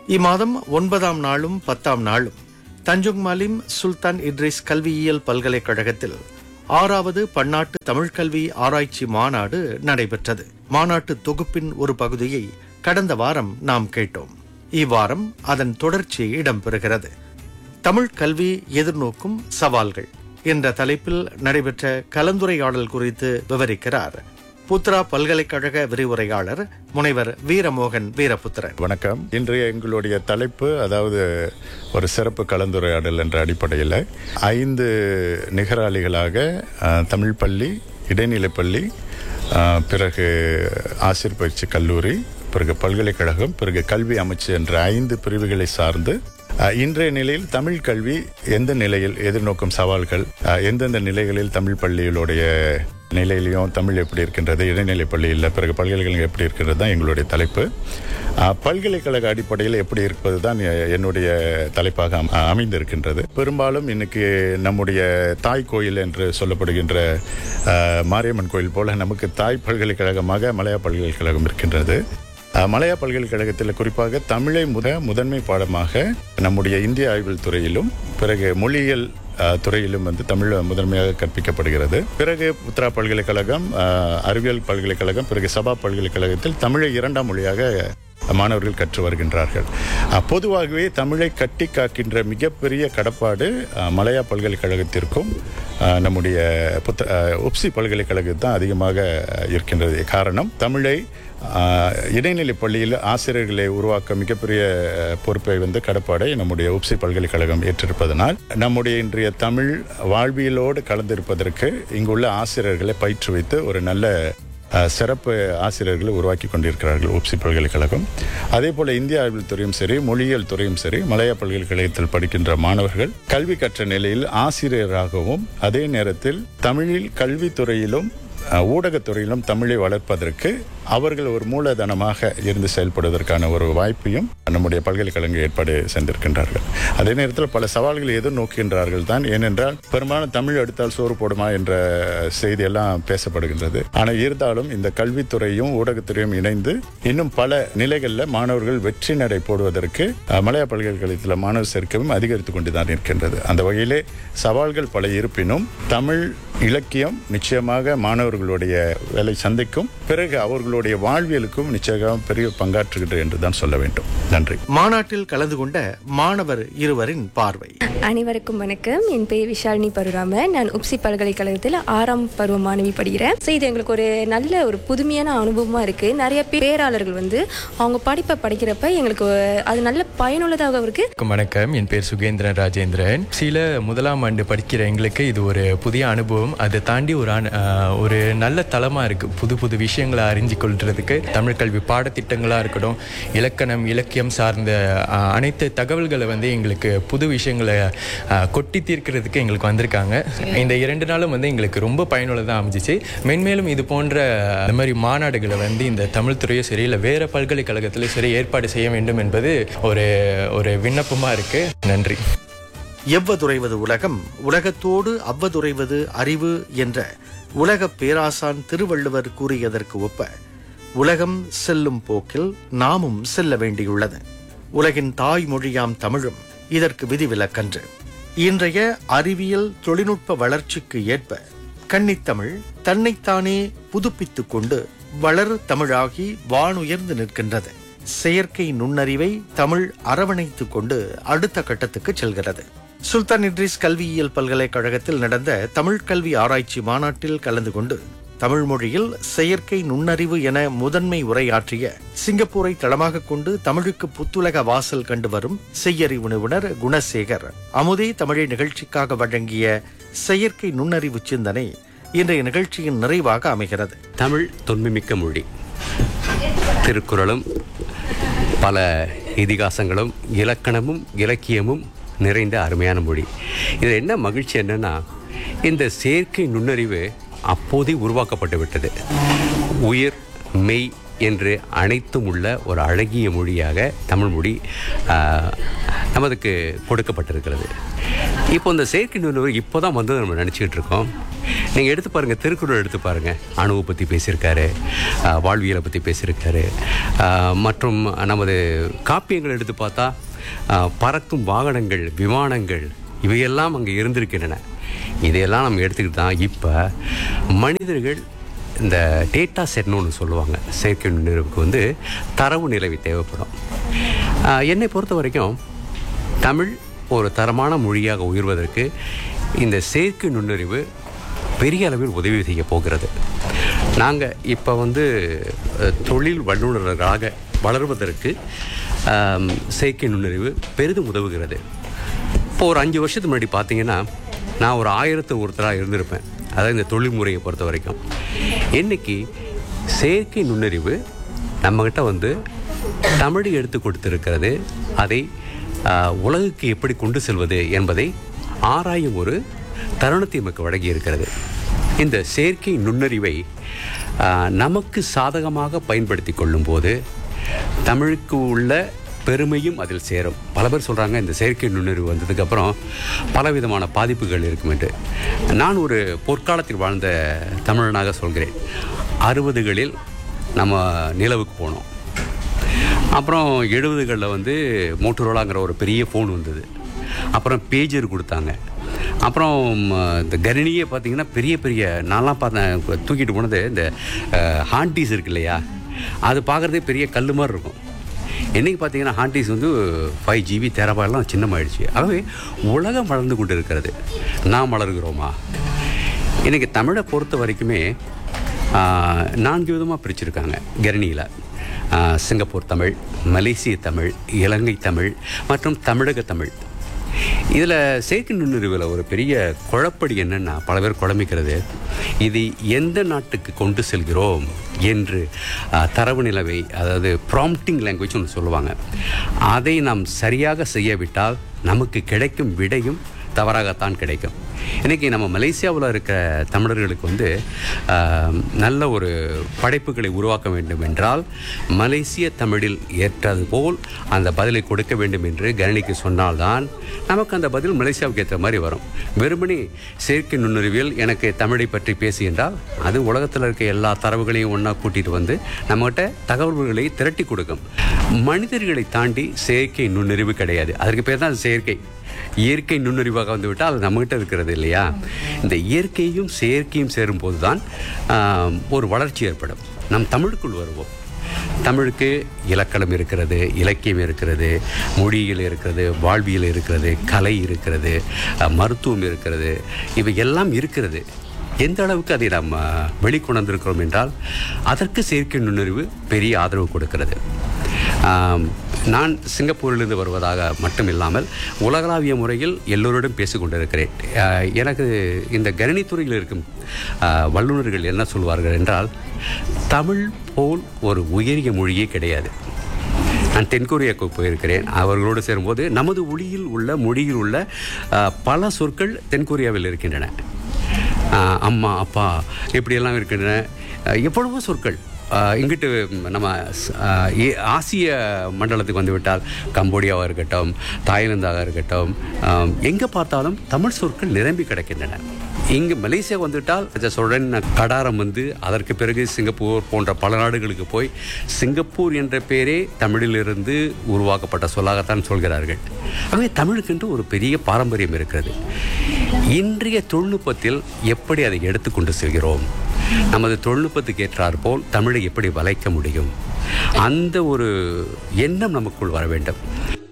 இம்மாதம் ஒன்பதாம் நாளும் பத்தாம் நாளும் தஞ்சுங் மாலிம் சுல்தான் இட்ரிஸ் கல்வியியல் பல்கலைக்கழகத்தில் ஆறாவது பன்னாட்டு தமிழ் கல்வி ஆராய்ச்சி மாநாடு நடைபெற்றது மாநாட்டு தொகுப்பின் ஒரு பகுதியை கடந்த வாரம் நாம் கேட்டோம் இவ்வாரம் அதன் தொடர்ச்சி இடம்பெறுகிறது தமிழ் கல்வி எதிர்நோக்கும் சவால்கள் என்ற தலைப்பில் நடைபெற்ற கலந்துரையாடல் குறித்து விவரிக்கிறார் புத்ரா பல்கலைக்கழக விரிவுரையாளர் முனைவர் வீரமோகன் வீரபுத்திரன் வணக்கம் இன்றைய எங்களுடைய தலைப்பு அதாவது ஒரு சிறப்பு கலந்துரையாடல் என்ற அடிப்படையில் ஐந்து நிகராளிகளாக அஹ், தமிழ் பள்ளி இடைநிலைப் பள்ளி அஹ், பிறகு ஆசிரியர் பயிற்சி கல்லூரி பிறகு பல்கலைக்கழகம் பிறகு கல்வி அமைச்சு என்ற ஐந்து பிரிவுகளை சார்ந்து அஹ், இன்றைய நிலையில் தமிழ் கல்வி எந்த நிலையில் எதிர்நோக்கும் சவால்கள் அஹ், எந்தெந்த நிலைகளில் தமிழ் பள்ளிகளுடைய நிலையிலையும் தமிழ் எப்படி இருக்கின்றது இடைநிலை பள்ளியில் பிறகு பல்கலைக்கழகம் எப்படி இருக்கின்றது தான் எங்களுடைய தலைப்பு அஹ், பல்கலைக்கழக அடிப்படையில் எப்படி இருப்பது தான் எ- என்னுடைய தலைப்பாக அம்- அமைந்திருக்கின்றது பெரும்பாலும் இன்னைக்கு நம்முடைய தாய் கோயில் என்று சொல்லப்படுகின்ற அஹ், மாரியம்மன் கோயில் போல நமக்கு தாய் பல்கலைக்கழகமாக மலையா பல்கலைக்கழகம் இருக்கின்றது அஹ், மலையா பல்கலைக்கழகத்தில் குறிப்பாக தமிழை முத முதன்மை பாடமாக நம்முடைய இந்திய ஆய்வில் துறையிலும் பிறகு மொழியியல் அஹ், துறையிலும் வந்து தமிழ் முதன்மையாக கற்பிக்கப்படுகிறது பிறகு புத்ரா பல்கலைக்கழகம் அஹ், அறிவியல் பல்கலைக்கழகம் பிறகு சபா பல்கலைக்கழகத்தில் தமிழை இரண்டாம் மொழியாக மாணவர்கள் கற்று வருகின்றார்கள் அஹ், பொதுவாகவே தமிழை கட்டி காக்கின்ற மிகப்பெரிய கடப்பாடு அஹ், மலையா பல்கலைக்கழகத்திற்கும் அஹ், நம்முத்த புத்த அஹ், உப்சி பல்கலைக்கழகம் தான் அதிகமாக அஹ், இருக்கின்றது காரணம் தமிழை ஆஹ், இடைநிலை பள்ளியில் ஆசிரியர்களை உருவாக்க மிகப்பெரிய அஹ், பொறுப்பை வந்து கடப்பாடை நம்முடைய உப்சி பல்கலைக்கழகம் ஏற்றிருப்பதனால் நம்முடைய இன்றைய தமிழ் வாழ்வியலோடு கலந்திருப்பதற்கு இங்குள்ள ஆசிரியர்களை பயிற்றுவித்து ஒரு நல்ல அஹ், சிறப்பு ஆசிரியர்களை உருவாக்கி கொண்டிருக்கிறார்கள் உப்சி பல்கலைக்கழகம் அதே போல இந்திய ஆய்வில் துறையும் சரி மொழியியல் துறையும் சரி மலையா பல்கலைக்கழகத்தில் படிக்கின்ற மாணவர்கள் கல்வி கற்ற நிலையில் ஆசிரியராகவும் அதே நேரத்தில் தமிழில் கல்வித்துறையிலும் அஹ், ஊடகத்துறையிலும் தமிழை வளர்ப்பதற்கு அவர்கள் ஒரு மூலதனமாக இருந்து செயல்படுவதற்கான ஒரு வாய்ப்பையும் நம்முடைய பல்கலைக்கழகம் ஏற்பாடு செய்திருக்கின்றார்கள் அதே நேரத்தில் பல சவால்களை எதிர்நோக்கின்றார்கள் தான் ஏனென்றால் பெரும்பாலும் தமிழ் எடுத்தால் சோறு போடுமா என்ற செய்தி எல்லாம் பேசப்படுகின்றது ஆனால் இருந்தாலும் இந்த கல்வித்துறையும் ஊடகத்துறையும் இணைந்து இன்னும் பல நிலைகளில் மாணவர்கள் வெற்றி நடை போடுவதற்கு அஹ், மலையா பல்கலைக்கழகத்தில் மாணவர் சேர்க்கையும் அதிகரித்து கொண்டு தான் இருக்கின்றது அந்த வகையிலே சவால்கள் பல இருப்பினும் தமிழ் இலக்கியம் நிச்சயமாக மாணவர்களுடைய வேலை சந்தைக்கும் பிறகு அவர்களுடைய வாழ்வியலுக்கும் நிச்சயமாக பெரிய பங்காற்றுகின்றது என்று தான் சொல்ல வேண்டும் நன்றி மாநாட்டில் கலந்து கொண்ட மாணவர் இருவரின் பார்வை அனைவருக்கும் வணக்கம் என் பெயர் விஷாலினி பருராமன் நான் உப்சி பல்கலைக்கழகத்தில் ஆறாம் பருவ மாணவி படிக்கிறேன் ஸோ இது எங்களுக்கு ஒரு நல்ல ஒரு புதுமையான அனுபவமாக இருக்குது நிறைய பேராளர்கள் வந்து அவங்க படிப்பை படிக்கிறப்ப எங்களுக்கு அது நல்ல பயனுள்ளதாக இருக்குது வணக்கம் வணக்கம் என் பேர் சுகேந்திரன் ராஜேந்திரன் சில முதலாம் ஆண்டு படிக்கிற எங்களுக்கு இது ஒரு புதிய அனுபவம் அதை தாண்டி ஒரு அனு- ஆஹ் ஒரு நல்ல தளமாக இருக்குது புது புது விஷயங்களை அறிஞ்சு கொள்றதுக்கு தமிழ் கல்வி பாடத்திட்டங்களாக இருக்கட்டும் இலக்கணம் இலக்கியம் சார்ந்த ஆஹ், அனைத்து தகவல்களை வந்து எங்களுக்கு புது விஷயங்களை ஆஹ், கொட்டி தீர்க்கிறதுக்கு எங்களுக்கு வந்திருக்காங்க இந்த இரண்டு நாளும் வந்து எங்களுக்கு ரொம்ப பயனுள்ளதாக அமைஞ்சிச்சு மென்மேலும் இது போன்ற இந்த மாதிரி மாநாடுகளை வந்து இந்த தமிழ் துறையோ சரி இல்லை வேற பல்கலைக்கழகத்திலும் சரி ஏற்பாடு செய்ய வேண்டும் என்பது ஒரு ஒரு விண்ணப்பமாக இருக்குது நன்றி எவ்வதுரைவது உலகம் உலகத்தோடு அவ்வதுரைவது அறிவு என்ற உலக பேராசான் திருவள்ளுவர் கூறியதற்கு ஒப்ப உலகம் செல்லும் போக்கில் நாமும் செல்ல வேண்டியுள்ளது உலகின் தாய்மொழியாம் தமிழும் இதற்கு விதிவிலக்கன்று இன்றைய அறிவியல் தொழில்நுட்ப வளர்ச்சிக்கு ஏற்ப கன்னித்தமிழ் தன்னைத்தானே புதுப்பித்துக் கொண்டு வளர் தமிழாகி வானுயர்ந்து நிற்கின்றது செயற்கை நுண்ணறிவை தமிழ் அரவணைத்துக் கொண்டு அடுத்த கட்டத்துக்கு செல்கிறது சுல்தான் இட்ரிஸ் கல்வியியல் பல்கலைக்கழகத்தில் நடந்த தமிழ் கல்வி ஆராய்ச்சி மாநாட்டில் கலந்து கொண்டு தமிழ் மொழியில் செயற்கை நுண்ணறிவு என முதன்மை உரையாற்றிய சிங்கப்பூரை தளமாக கொண்டு தமிழுக்கு புத்துலக வாசல் கண்டு வரும் செய்யறிவு நிபுணர் குணசேகர் அமுதே தமிழை நிகழ்ச்சிக்காக வழங்கிய செயற்கை நுண்ணறிவு சிந்தனை இன்றைய நிகழ்ச்சியின் நிறைவாக அமைகிறது தமிழ் தொன்மைமிக்க மொழி திருக்குறளும் பல இதிகாசங்களும் இலக்கணமும் இலக்கியமும் நிறைந்த அருமையான மொழி இதில் என்ன மகிழ்ச்சி என்னன்னா இந்த செயற்கை நுண்ணறிவு அப்போதே உருவாக்கப்பட்டு விட்டது உயிர் மெய் என்று அனைத்தும் உள்ள ஒரு அழகிய மொழியாக தமிழ் மொழி ஆஹ், நமதுக்கு கொடுக்கப்பட்டிருக்கிறது இப்போ இந்த செயற்கை நுண்ணறிவு இப்போ தான் வந்து நம்ம நினச்சிக்கிட்டு இருக்கோம் நீங்கள் எடுத்து பாருங்கள் திருக்குறள் எடுத்து பாருங்கள் அணுவை பற்றி பேசியிருக்காரு ஆஹ், வாழ்வியலை பற்றி பேசியிருக்காரு ஆஹ், மற்றும் நமது காப்பியங்கள் எடுத்து பார்த்தா ஆஹ், பறக்கும் வாகனங்கள் விமானங்கள் இவையெல்லாம் அங்கே இருந்திருக்கின்றன இதையெல்லாம் நம்ம எடுத்துக்கிட்டு தான் இப்போ மனிதர்கள் இந்த டேட்டா செட்னு ஒன்று சொல்லுவாங்க செயற்கை நுண்ணறிவுக்கு வந்து தரவு நிலவி தேவைப்படும் ஆஹ், என்னை பொறுத்த வரைக்கும் தமிழ் ஒரு தரமான மொழியாக உயர்வதற்கு இந்த செயற்கை நுண்ணறிவு பெரிய அளவில் உதவி செய்ய போகிறது நாங்கள் இப்போ வந்து அஹ், தொழில் வல்லுநர்களாக வளர்வதற்கு ஆம், செயற்கை நுண்ணறிவு பெரிதும் உதவுகிறது இப்போ ஒரு அஞ்சு வருஷத்துக்கு முன்னாடி பார்த்தீங்கன்னா நான் ஒரு ஆயிரத்து ஒருத்தராக இருந்திருப்பேன் அதாவது இந்த தொழில்முறையை பொறுத்த வரைக்கும் இன்னைக்கு செயற்கை நுண்ணறிவு நம்மக்கிட்ட வந்து தமிழ் எடுத்து கொடுத்திருக்கிறது அதை ஆஹ், உலகுக்கு எப்படி கொண்டு செல்வது என்பதை ஆராயும் ஒரு தருணத்தை நமக்கு வழங்கி இருக்கிறது இந்த செயற்கை நுண்ணறிவை ஆஹ், நமக்கு சாதகமாக பயன்படுத்தி கொள்ளும்போது தமிழுக்கு உள்ள பெருமையும் அதில் சேரும் பல பேர் சொல்கிறாங்க இந்த செயற்கை நுண்ணறிவு வந்ததுக்கப்புறம் பலவிதமான பாதிப்புகள் இருக்கும் என்று நான் ஒரு பொற்காலத்தில் வாழ்ந்த தமிழனாக சொல்கிறேன் அறுபதுகளில் நம்ம நிலவுக்கு போனோம் அப்புறம் எழுபதுகளில் வந்து மோட்டோரோலாங்கிற ஒரு பெரிய ஃபோன் வந்தது அப்புறம் பேஜர் கொடுத்தாங்க அப்புறம் ம, இந்த கணினியே பார்த்தீங்கன்னா பெரிய பெரிய நான்லாம் பார்த்தேன் தூக்கிட்டு போனது இந்த ஹாண்டிஸ் இருக்கு இல்லையா அது பார்க்குறதே பெரிய கல் மாதிரி இருக்கும் இன்றைக்கி பார்த்தீங்கன்னா ஹாண்டிஸ் வந்து ஃபைவ் ஜிபி தேரபாயெல்லாம் சின்னமாயிடுச்சு ஆகவே உலகம் வளர்ந்து கொண்டு இருக்கிறது நாம் வளர்கிறோமா இன்றைக்கி தமிழை பொறுத்த வரைக்குமே ஆஹ், நான்கு விதமாக பிரிச்சிருக்காங்க கரணியில் சிங்கப்பூர் தமிழ் மலேசிய தமிழ் இலங்கை தமிழ் மற்றும் தமிழக தமிழ் இதில் செயற்கை நுண்ணறிவில் ஒரு பெரிய குழப்படி என்னன்னா பல பேர் குழம்பிக்கிறது இது எந்த நாட்டுக்கு கொண்டு செல்கிறோம் என்று ஆஹ், தரவு நிலவை அதாவது ப்ராம்ப்டிங் லாங்குவேஜ் ஒன்று சொல்லுவாங்க அதை நாம் சரியாக செய்யவிட்டால் நமக்கு கிடைக்கும் விடையும் தவறாகத்தான் கிடைக்கும் இன்றைக்கி நம்ம மலேசியாவில் இருக்க தமிழர்களுக்கு வந்து ஆஹ், நல்ல ஒரு படைப்புகளை உருவாக்க வேண்டும் என்றால் மலேசிய தமிழில் ஏற்றது போல் அந்த பதிலை கொடுக்க வேண்டும் என்று கணினிக்கு சொன்னால்தான் நமக்கு அந்த பதில் மலேசியாவுக்கு ஏற்ற மாதிரி வரும் வெறுமனே செயற்கை நுண்ணறிவியல் எனக்கு தமிழை பற்றி பேசு என்றால் அது உலகத்தில் இருக்க எல்லா தரவுகளையும் ஒன்றா கூட்டிகிட்டு வந்து நம்மகிட்ட தகவல்களை திரட்டி கொடுக்கும் மனிதர்களை தாண்டி செயற்கை நுண்ணறிவு கிடையாது அதற்கு பேர் தான் செயற்கை இயற்கை நுண்ணறிவாக வந்து விட்டால் அது நம்மகிட்ட இருக்கிறது இல்லையா இந்த இயற்கையும் செயற்கையும் சேரும்போது தான் ஆம், ஒரு வளர்ச்சி ஏற்படும் நம் தமிழுக்குள் வருவோம் தமிழுக்கு இலக்கணம் இருக்கிறது இலக்கியம் இருக்கிறது மொழியியல் இருக்கிறது வாழ்வியல் இருக்கிறது கலை இருக்கிறது அஹ், மருத்துவம் இருக்கிறது இவை எல்லாம் இருக்கிறது எந்த அளவுக்கு அதை நாம் அஹ், வெளிக்கொணர்ந்திருக்கிறோம் என்றால் அதற்கு செயற்கை நுண்ணறிவு பெரிய ஆதரவு கொடுக்கிறது ஆம், நான் சிங்கப்பூரிலிருந்து வருவதாக மட்டும் இல்லாமல் உலகளாவிய முறையில் எல்லோருடன் பேசிக்கொண்டிருக்கிறேன் ஆஹ், எனக்கு இந்த கணினித்துறையில் இருக்கும் ஆஹ், வல்லுநர்கள் என்ன சொல்வார்கள் என்றால் தமிழ் போல் ஒரு உயரிய மொழியே கிடையாது நான் தென்கொரியாவுக்கு போயிருக்கிறேன் அவர்களோடு சேரும்போது நமது ஒளியில் உள்ள மொழியில் உள்ள ஆஹ், பல சொற்கள் தென்கொரியாவில் இருக்கின்றன ஆஹ், அம்மா அப்பா இப்படியெல்லாம் இருக்கின்றன ஆஹ், எவ்வளவோ சொற்கள் ஆஹ், இங்கிட்டு நம்ம ஸ்- ஆஹ், ஏ- ஆசிய மண்டலத்துக்கு வந்துவிட்டால் கம்போடியாவாக இருக்கட்டும் தாய்லாந்தாக இருக்கட்டும் எங்கே பார்த்தாலும் தமிழ் சொற்கள் நிரம்பி கிடக்கின்றன இங்கு மலேசியா வந்துவிட்டால் ராஜா சோழன் கடாரம் வந்து அதற்கு பிறகு சிங்கப்பூர் போன்ற பல நாடுகளுக்கு போய் சிங்கப்பூர் என்ற பெயரே தமிழிலிருந்து உருவாக்கப்பட்ட சொல்லாகத்தான் சொல்கிறார்கள் ஆகவே தமிழுக்கென்று ஒரு பெரிய பாரம்பரியம் இருக்கிறது இன்றைய தொழில்நுட்பத்தில் எப்படி அதை எடுத்துக்கொண்டு செல்கிறோம் நமது தொழில்நுட்பத்துக்கு ஏற்றாற் போல் தமிழை எப்படி வளைக்க முடியும் அந்த ஒரு எண்ணம் நமக்குள் வர வேண்டும்